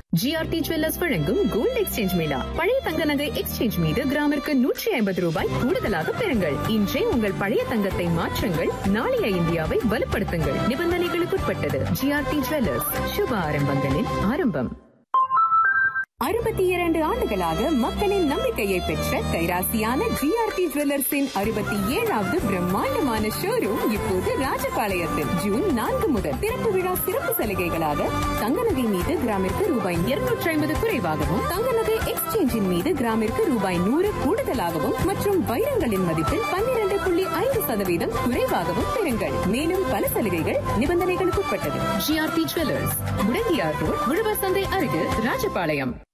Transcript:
GRT jewellers வழங்கும் gold exchange mela பழைய தங்க நகை எக்ஸ்சேஞ்ச் மீது கிராமிற்கு நூற்றி ஐம்பது ரூபாய் கூடுதலாக பெறுங்கள் இன்றே உங்கள் பழைய தங்கத்தை மாற்றுங்கள் நாளைய இந்தியாவை வலுப்படுத்துங்கள் நிபந்தனைகளுக்குட்பட்டது ஜிஆர்டி ஜுவல்லர்ஸ் சுப ஆரம்பங்களின் ஆரம்பம் அறுபத்தி இரண்டு ஆண்டுகளாக மக்களின் நம்பிக்கையை பெற்ற கைராசியான ஜிஆர்டி ஜுவல்லர்ஸின் அறுபத்தி ஏழாவது பிரம்மாண்டமான ஷோரூம் இப்போது ராஜபாளையத்தில் ஜூன் நான்கு முதல் திறப்பு விழா சிறப்பு சலுகைகளாக தங்க நகை மீது கிராமிற்கு ரூபாய் இருநூற்றி ஐம்பது குறைவாகவும் தங்க நகை எக்ஸ்சேஞ்சின் மீது கிராமிற்கு ரூபாய் நூறு கூடுதலாகவும் மற்றும் வைரங்களின் மதிப்பில் பன்னிரண்டு புள்ளி ஐந்து சதவீதம் குறைவாகவும் பெறுங்கள் மேலும் பல சலுகைகள் நிபந்தனைகளுக்குட்பட்டது ஜிஆர்டி ஜுவல்லர்ஸ் முடங்கியார் ரோட் உழவர் சந்தை அருகில் ராஜபாளையம்